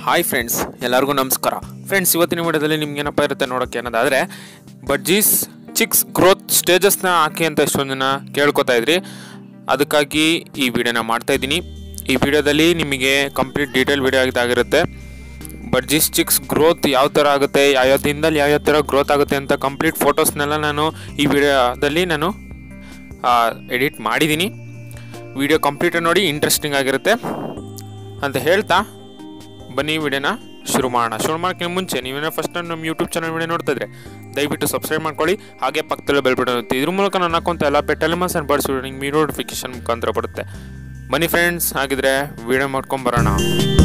hi friends ಎಲ್ಲರಿಗೂ ನಮಸ್ಕಾರ friends ಇವತ್ತಿನ ವಿಡಿಯೋದಲ್ಲಿ ನಿಮ್ಗೆ ಏನಪ್ಪ ಇರುತ್ತೆ ನೋಡೋಕ್ಕೆ ಅನ್ನೋದಾದರೆ ಬಡ್ಜೀಸ್ ಚಿಕ್ಸ್ ಗ್ರೋತ್ ಸ್ಟೇಜಸ್ನ ಹಾಕಿ ಅಂತ ಎಷ್ಟೊಂದು ಜನ ಕೇಳ್ಕೊತಾ ಇದ್ರಿ ಅದಕ್ಕಾಗಿ ಈ ವಿಡಿಯೋನ ಮಾಡ್ತಾ ಇದ್ದೀನಿ ಈ ವಿಡಿಯೋದಲ್ಲಿ ನಿಮಗೆ ಕಂಪ್ಲೀಟ್ ಡೀಟೇಲ್ ವಿಡಿಯೋ ಆಗಿರುತ್ತೆ ಬಡ್ಜೀಸ್ ಚಿಕ್ಸ್ ಗ್ರೋತ್ ಯಾವ ಥರ ಆಗುತ್ತೆ ಯಾವ್ಯಾವ ದಿನದಲ್ಲಿ ಯಾವ್ಯಾವ ಥರ ಗ್ರೋತ್ ಆಗುತ್ತೆ ಅಂತ ಕಂಪ್ಲೀಟ್ ಫೋಟೋಸ್ನೆಲ್ಲ ನಾನು ಈ ವಿಡಿಯೋದಲ್ಲಿ ನಾನು ಎಡಿಟ್ ಮಾಡಿದ್ದೀನಿ ವಿಡಿಯೋ ಕಂಪ್ಲೀಟ್ ನೋಡಿ ಇಂಟ್ರೆಸ್ಟಿಂಗ್ ಆಗಿರುತ್ತೆ ಅಂತ ಹೇಳ್ತಾ ಬನ್ನಿ ವಿಡಿಯೋನ ಶುರು ಮಾಡೋಣ ಶುರು ಮಾಡೋಕ್ಕೆ ಮುಂಚೆ ನೀವೇನೋ ಫಸ್ಟ್ ನಮ್ಮ ಯೂಟ್ಯೂಬ್ ಚಾನಲ್ ವಿಡಿಯೋ ನೋಡ್ತಾ ಇದ್ರೆ ದಯವಿಟ್ಟು ಸಬ್ಸ್ಕ್ರೈಬ್ ಮಾಡ್ಕೊಳ್ಳಿ ಹಾಗೆ ಪಕ್ಕದಲ್ಲೇ ಬೆಲ್ ಬಟನ್ ಒತ್ತಿ ಇದ್ರ ಮೂಲಕ ನಾನು ಹಾಕುವಂಥ ಎಲ್ಲ ಪೆಟೆಲಿಮಸ್ ಆ್ಯಂಡ್ ಬರ್ಡ್ಸ್ ನಿಮ್ಗೆ ಮೀ ನೋಟಿಫಿಕೇಶನ್ ಮುಖಾಂತರ ಬರುತ್ತೆ ಬನ್ನಿ ಫ್ರೆಂಡ್ಸ್ ಹಾಗಿದ್ರೆ ವಿಡಿಯೋ ಮಾಡ್ಕೊಂಬರೋಣ